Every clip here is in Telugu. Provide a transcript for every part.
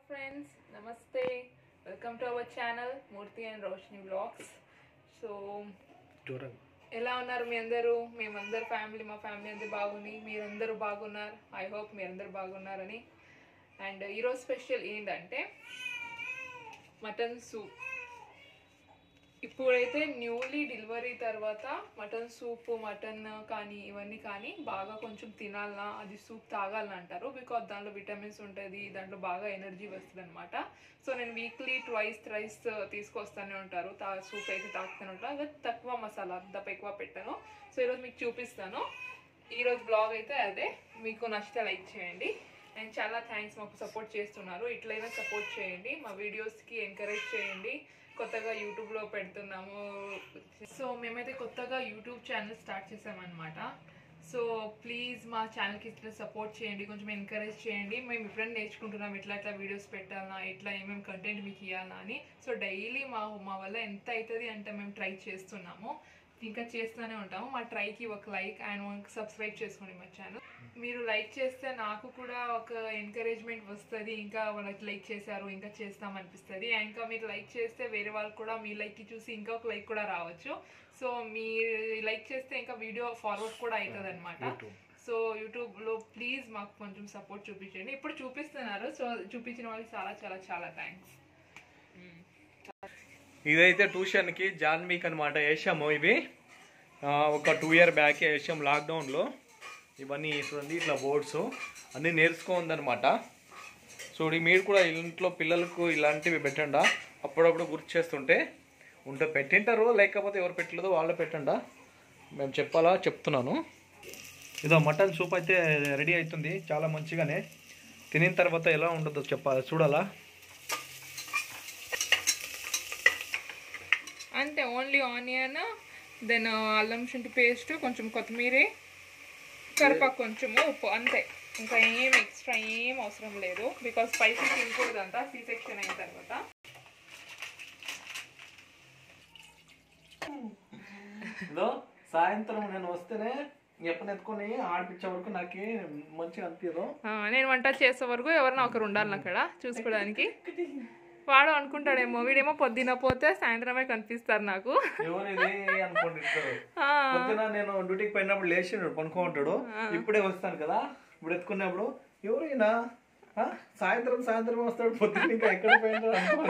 ఫ్రెండ్స్ నమస్తే welcome to our channel Murthy and Roshini blogs so దూరంగా ఎలా ఉన్నారు మీ అందరూ మేమందరు ఫ్యామిలీ మా ఫ్యామిలీ అంతా బాగుంది మీరందరూ బాగున్నారు ఐ హోప్ మీరందరూ బాగున్నారని అండ్ ఈరోజు స్పెషల్ ఏంటంటే మటన్ సూప్ ఇప్పుడైతే న్యూలీ డెలివరీ తర్వాత మటన్ సూప్ మటన్ కానీ ఇవన్నీ కానీ బాగా కొంచెం తినాలనా అది సూప్ తాగాలని అంటారు బికాజ్ దాంట్లో విటమిన్స్ ఉంటుంది దాంట్లో బాగా ఎనర్జీ వస్తుంది అనమాట సో నేను వీక్లీ ట్వైస్ థ్రైస్ తీసుకొస్తూనే ఉంటారు తా సూప్ అయితే తాగుతూనే ఉంటాను అదే తక్కువ మసాలా అంత ఎక్కువ పెట్టాను సో ఈరోజు మీకు చూపిస్తాను ఈరోజు బ్లాగ్ అయితే అదే మీకు నచ్చితే లైక్ చేయండి అండ్ చాలా థ్యాంక్స్ మాకు సపోర్ట్ చేస్తున్నారు ఇట్లయినా సపోర్ట్ చేయండి మా వీడియోస్కి ఎంకరేజ్ చేయండి కొత్తగా యూట్యూబ్లో పెడుతున్నాము సో మేమైతే కొత్తగా యూట్యూబ్ ఛానల్ స్టార్ట్ చేసామన్నమాట సో ప్లీజ్ మా ఛానల్కి ఇట్లా సపోర్ట్ చేయండి కొంచెం ఎంకరేజ్ చేయండి మేము ఇప్పుడైనా నేర్చుకుంటున్నాం ఇట్లా ఇట్లా వీడియోస్ పెట్టాలన్నా ఇట్లా ఏమేమి కంటెంట్ మీకు ఇవ్వాలన్నా అని సో డైలీ మా మా వల్ల ఎంత అవుతుంది అంటే మేము ట్రై చేస్తున్నాము ఇంకా చేస్తూనే ఉంటాము మా ట్రైకి ఒక లైక్ అండ్ ఒక సబ్స్క్రైబ్ చేసుకోండి మా ఛానల్ మీరు లైక్ చేస్తే నాకు కూడా ఒక ఎంకరేజ్మెంట్ వస్తుంది ఇంకా వాళ్ళకి లైక్ చేశారు ఇంకా చేస్తాం అనిపిస్తుంది ఇంకా మీరు లైక్ చేస్తే వేరే వాళ్ళు కూడా మీ లైక్కి చూసి ఇంకా ఒక లైక్ కూడా రావచ్చు సో మీరు లైక్ చేస్తే ఇంకా వీడియో ఫార్వర్డ్ కూడా అవుతుంది అనమాట యూట్యూబ్ సో యూట్యూబ్లో ప్లీజ్ మాకు కొంచెం సపోర్ట్ చూపించండి ఇప్పుడు చూపిస్తున్నారు సో చూపించిన వాళ్ళకి చాలా చాలా చాలా థ్యాంక్స్ ఇదైతే ట్యూషన్కి జాన్వీక్ అనమాట వేసాము ఇవి ఆ, ఒక టూ ఇయర్ బ్యాక్ వేసాము లాక్డౌన్లో ఇవన్నీ చూడండి ఇట్లా బోర్డ్స్ అన్నీ నేర్చుకోందనమాట చూడండి మీరు కూడా ఇంట్లో పిల్లలకు ఇలాంటివి పెట్టండా అప్పుడప్పుడు గుర్తు చేస్తుంటే ఉంటే పెట్టింటారు లేకపోతే ఎవరు పెట్టలేదో వాళ్ళు పెట్టండా మేము చెప్పాలా చెప్తున్నాను ఇదో మటన్ సూప్ అయితే రెడీ అవుతుంది చాలా మంచిగానే తినిన తర్వాత ఎలా ఉండదో చెప్పాలి చూడాలా అంతే ఓన్లీ ఆనియన్ దెన్ అల్లం శుంఠి పేస్ట్ కొంచెం కొత్తిమీర కరివేపాకు కొంచెము ఉప్పు అంతే ఇంకా ఏం ఎక్స్ట్రా ఏం అవసరం లేదు బికాస్ స్పైసీ తినకూడదంట సి సెక్షన్ అయిన తర్వాత ఇదో సాయంత్రం నేను వస్తేనే ఎప్పుడు ఎత్తుకొని ఆడిపించే వరకు నాకు మంచిగా అనిపించదు ఆ, నేను వంట చేసే వరకు ఎవరైనా ఒకరు ఉండాలి అక్కడ చూసుకోవడానికి వాడు అనుకుంటాడేమో వీడేమో పొద్దున పోతే సాయంత్రమే కనిపిస్తారు నాకు ఎవరు ఇది అనుకుంటుంటారు ఆ, పొద్దున నేను డ్యూటీకి పోయినప్పుడు లేచి పనుకుంటాడు ఇప్పుడే వస్తాను కదా ఇప్పుడు ఎత్తుకున్నప్పుడు ఎవరు ఈయన ఆ? సాయంత్రం సాయంత్రం వస్తాడు పొద్దున్న ఇంకా ఎక్కడ పోయినాడు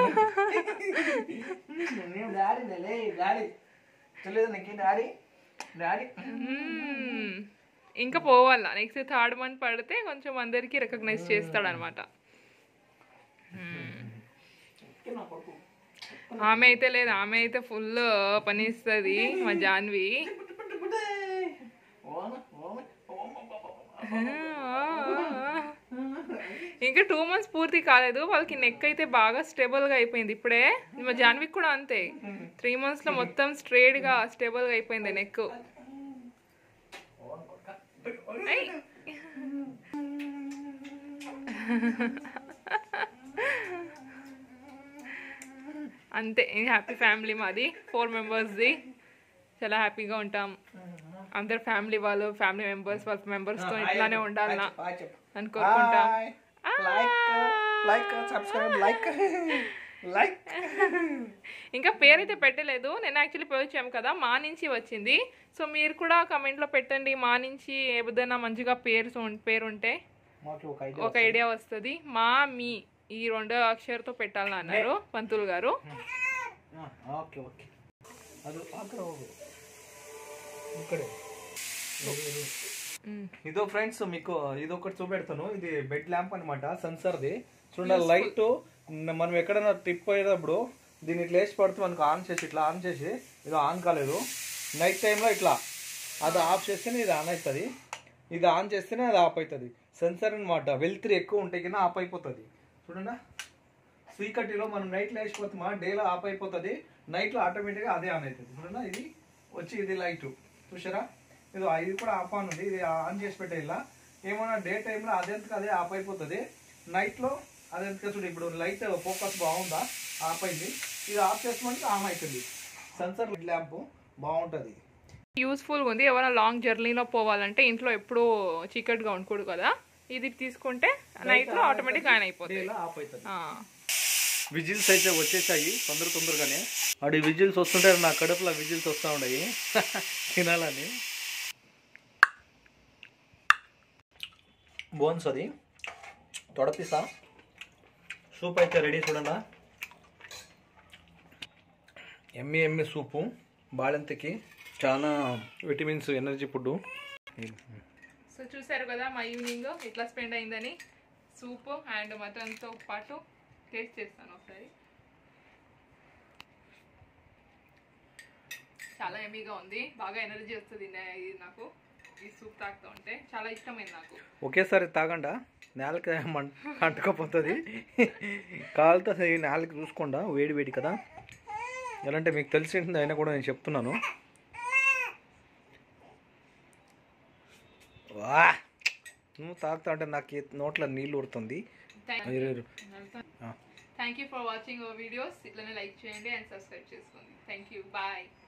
నేను డాడీ లే డాడీ తెలియదు నీకు డాడీ డాడీ మ్మ్. ఇంకా పోవాలా నెక్స్ట్ థర్డ్ మంత్ పడితే కొంచెం అందరికీ రికగ్నైజ్ చేస్తాడు అనమాట నా కొడుకు ఆమె అయితే లేదు ఆమె అయితే ఫుల్ పని ఇస్తుంది మా జాన్వి ఓన ఓన ఇంకా టూ మంత్స్ పూర్తి కాలేదు వాళ్ళకి నెక్ అయితే బాగా స్టేబుల్గా అయిపోయింది ఇప్పుడే మా జాన్విక్ కూడా అంతే త్రీ మంత్స్లో మొత్తం స్ట్రేట్గా స్టేబుల్గా అయిపోయింది నెక్ అంతే హ్యాపీ ఫ్యామిలీ మాది ఫోర్ మెంబర్స్ది చాలా హ్యాపీగా ఉంటాం అందరు ఫ్యామిలీ వాళ్ళు ఫ్యామిలీ మెంబర్స్ వాళ్ళ మెంబర్స్తో ఇట్లానే ఉండాలనా హాయ్ చెప్పు అని కోరుకుంటాం like like subscribe like like ఇంకా పేరు అయితే పెట్టలేదు నేను యాక్చువల్లీ పోయించాము కదా మా నుంచి వచ్చింది సో మీరు కూడా కమెంట్లో పెట్టండి మా నుంచి ఏదైనా మంచిగా పేరు ఉం- పేరు ఉంటే మాకు ఒక ఐడియా ఒక ఐడియా వస్తుంది మా మీ ఈ రెండో అక్షరతో పెట్టాలని అన్నారు పంతులు గారు ఓకే ఓకే అది అక్కడ ಹೋಗು. ఇక్కడే మ్. ఇదో ఫ్రెండ్స్ మీకు ఇది ఒకటి చూపెడతాను ఇది బెడ్ ల్యాంప్ అనమాట సెన్సర్ది చూడండి లైట్ మనం ఎక్కడైనా ట్రిప్ పోయేటప్పుడు దీన్ని ఇట్లా వేసి పడుతూ మనకు ఆన్ చేసి ఇట్లా ఆన్ చేసి ఇది ఆన్ కాలేదు నైట్ టైంలో ఇట్లా అది ఆఫ్ చేస్తేనే ఇది ఆన్ అవుతుంది ఇది ఆన్ చేస్తేనే అది ఆఫ్ అవుతుంది సెన్సర్ అనమాట వెల్త్రీ ఎక్కువ ఉంటే కింద ఆఫ్ అయిపోతుంది చూడండి చీకటిలో మనం నైట్లో వేసిపోతామా డేలో ఆఫ్ అయిపోతుంది నైట్లో ఆటోమేటిక్గా అదే ఆన్ అవుతుంది చూడండి ఇది వచ్చి ఇది లైట్ చూసారా ఇది ఇది కూడా ఆఫ్ ఆన్ ఉంది ఇది ఆన్ చేసి పెట్టే ఇలా ఏమన్నా డే టైంలో అదెంతకు అదే ఆఫ్ అయిపోతుంది నైట్లో అదెంతగా చూడు ఇప్పుడు లైట్ ఫోకస్ బాగుందా ఆఫ్ అయింది ఇది ఆఫ్ చేసుకుంటే ఆన్ అవుతుంది సెన్సర్ ల్యాంప్ బాగుంటుంది యూస్ఫుల్గా ఉంది ఎవరైనా లాంగ్ జర్నీలో పోవాలంటే ఇంట్లో ఎప్పుడూ చీకటిగా ఉండకూడదు కదా ఇది తీసుకుంటే నైట్లో ఆటోమేటిక్ ఆన్ అయిపోతుంది ఇలా ఆఫ్ అవుతుంది ఆ. విజిల్స్ అయితే వచ్చేసాయి తొందర తొందరగానే అడి విజిల్స్ వస్తుంటే నా కడుపులో విజిల్స్ వస్తూ ఉన్నాయి తినాలని బోన్స్ అది తొడపిసా సూప్ అయితే రెడీ చూడన్నా ఎమ్మి ఎమ్మి సూపు బాళంతికి చాలా విటమిన్స్ ఎనర్జీ ఫుడ్ సో చూసారు కదా మా ఈవినింగ్ ఎట్లా స్పెండ్ అయిందని సూప్ అండ్ మటన్తో పాటు టేస్ట్ చేస్తాను ఒకసారి చాలా ఎమీగా ఉంది బాగా ఎనర్జీ వస్తుంది నే- ఇది నాకు ఈ సూప్ తాగుతూ ఉంటే చాలా ఇష్టమైంది నాకు ఒకేసారి తాగండా నేలకి మం- అంటుకపోతుంది కాలుతో ఈ నేలకి చూసుకోండా వేడి వేడి కదా ఎలా అంటే మీకు తెలిసింది అయినా కూడా నేను చెప్తున్నాను వా నువ్వు తాగుతా అంటే నాకు ఈ నోట్లో నీళ్ళు ఊరుతుంది ఇరు, ఇరు. ఆ. Thank you for watching our videos ఇట్లనే లైక్ చేయండి అండ్ సబ్స్క్రైబ్ చేసుకోండి థ్యాంక్ యూ బాయ్